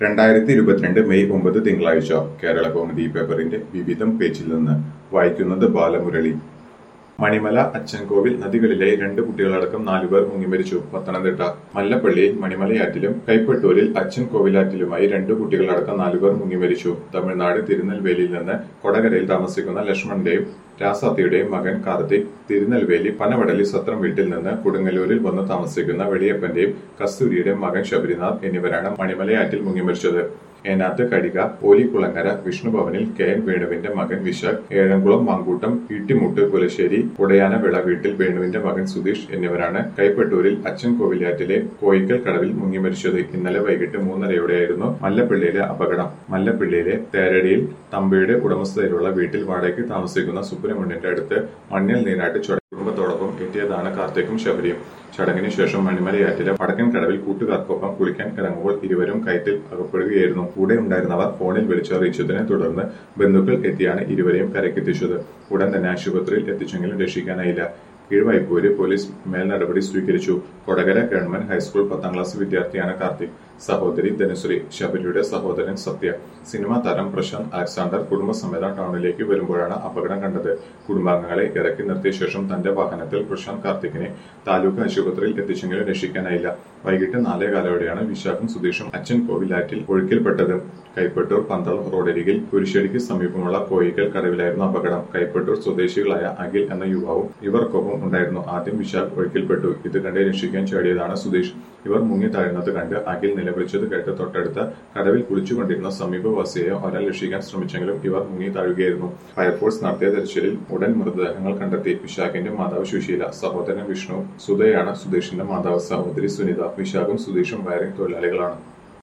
രണ്ടായിരത്തി ഇരുപത്തിരണ്ട് മെയ് ഒമ്പത് തിങ്കളാഴ്ച കേരള കൗമുദി പേപ്പറിന്റെ വിവിധം പേജിൽ നിന്ന് വായിക്കുന്നത് ബാലമുരളി മണിമല അച്ചൻകോവിൽ നദികളിലെ രണ്ട് കുട്ടികളടക്കം നാലുപേർ മുങ്ങിമരിച്ചു പത്തനംതിട്ട മല്ലപ്പള്ളിയിൽ മണിമലയാറ്റിലും കൈപ്പട്ടൂരിൽ അച്ചൻകോവിലാറ്റിലുമായി രണ്ട് കുട്ടികളടക്കം നാലുപേർ മുങ്ങിമരിച്ചു തമിഴ്നാട് തിരുനെൽവേലിയിൽ നിന്ന് കൊടകരയിൽ താമസിക്കുന്ന ലക്ഷ്മണന്റെയും രാസാത്തിയുടെയും മകൻ കാർത്തിക് തിരുനെൽവേലി പനവടലി സത്രം വീട്ടിൽ നിന്ന് കൊടുങ്ങല്ലൂരിൽ വന്ന് താമസിക്കുന്ന വെളിയപ്പന്റെയും കസ്തൂരിയുടെയും മകൻ ശബരിനാഥ് എന്നിവരാണ് മണിമലയാറ്റിൽ മുങ്ങിമരിച്ചത് ഏനാത്ത് കടിക ഓലിക്കുളങ്ങര വിഷ്ണുഭവനിൽ കെ എൻ വേണുവിന്റെ മകൻ വിശാഖ് ഏഴംകുളം മാങ്കൂട്ടം ഈട്ടിമുട്ട് കുലശ്ശേരി ഉടയാനവിള വീട്ടിൽ വേണുവിന്റെ മകൻ സുധീഷ് എന്നിവരാണ് കൈപ്പട്ടൂരിൽ അച്ഛൻ കോവിലാറ്റിലെ കോയിക്കൽ കടവിൽ മുങ്ങിമരിച്ചത് ഇന്നലെ വൈകിട്ട് മൂന്നരയോടെയായിരുന്നു മല്ലപ്പള്ളിയിലെ അപകടം മല്ലപ്പള്ളിയിലെ തേരടിയിൽ തമ്പയുടെ ഉടമസ്ഥതയിലുള്ള വീട്ടിൽ വാടകയ്ക്ക് താമസിക്കുന്ന സുബ്രഹ്മണ്യന്റെ അടുത്ത് മണ്ണിൽ നീരാട്ട് ചൊട കുടുംബത്തോടൊപ്പം എത്തിയതാണ് കാർത്തിക്കും ശബരിയും ചടങ്ങിന് ശേഷം മണിമലയാറ്റിലെ വടക്കൻ കടവിൽ കൂട്ടുകാർക്കൊപ്പം കുളിക്കാൻ ഇറങ്ങുമ്പോൾ ഇരുവരും കയറ്റിൽ അകപ്പെടുകയായിരുന്നു കൂടെ ഉണ്ടായിരുന്നവർ ഫോണിൽ വിളിച്ചറിയിച്ചതിനെ തുടർന്ന് ബന്ധുക്കൾ എത്തിയാണ് ഇരുവരെയും കരക്കെത്തിച്ചത് ഉടൻ തന്നെ ആശുപത്രിയിൽ എത്തിച്ചെങ്കിലും രക്ഷിക്കാനായില്ല കീഴ്വൈപ്പൂര് പോലീസ് മേൽ നടപടി സ്വീകരിച്ചു കൊടകര ഗവൺമെന്റ് ഹൈസ്കൂൾ പത്താം ക്ലാസ് വിദ്യാർത്ഥിയാണ് കാർത്തിക് സഹോദരി ധനുശ്രീ ശബരിയുടെ സഹോദരൻ സത്യ സിനിമാ താരം പ്രശാന്ത് അലക്സാണ്ടർ കുടുംബസമേതം ടൗണിലേക്ക് വരുമ്പോഴാണ് അപകടം കണ്ടത് കുടുംബാംഗങ്ങളെ ഇറക്കി നിർത്തിയ ശേഷം തന്റെ വാഹനത്തിൽ പ്രശാന്ത് കാർത്തിക്കിനെ താലൂക്ക് ആശുപത്രിയിൽ എത്തിച്ചെങ്കിലും രക്ഷിക്കാനായില്ല വൈകിട്ട് നാലേ കാലോടെയാണ് വിശാഖും സുധീഷും അച്ഛൻ കോവിലാറ്റിൽ ഒഴുക്കിൽപ്പെട്ടത് കൈപ്പട്ടൂർ പന്തളം റോഡരികിൽ കുരിശടിക്ക് സമീപമുള്ള കോയിക്കൽ കടവിലായിരുന്നു അപകടം കൈപ്പട്ടൂർ സ്വദേശികളായ അഖിൽ എന്ന യുവാവും ഇവർക്കൊപ്പം ഉണ്ടായിരുന്നു ആദ്യം വിശാഖ് ഒഴുക്കിൽപ്പെട്ടു ഇത് കണ്ട് രക്ഷിക്കാൻ ചാടിയതാണ് സുധീഷ് ഇവർ മുങ്ങി താഴുന്നത് കണ്ട് അഖിൽ നിലവിളിച്ചത് കേട്ട് തൊട്ടടുത്ത കടവിൽ കുളിച്ചുകൊണ്ടിരുന്ന സമീപവാസിയെ ഒരാൾ രക്ഷിക്കാൻ ശ്രമിച്ചെങ്കിലും ഇവർ മുങ്ങി താഴുകയായിരുന്നു ഫയർഫോഴ്സ് നടത്തിയ തെരച്ചിലിൽ ഉടൻ മൃതദേഹങ്ങൾ കണ്ടെത്തി വിശാഖിന്റെ മാതാവ് സുശീല സഹോദരൻ വിഷ്ണു സുധയാണ് സുധീഷിന്റെ മാതാവ് സഹോദരി സുനിത വിശാഖും സുധീഷും വയറിംഗ് തൊഴിലാളികളാണ്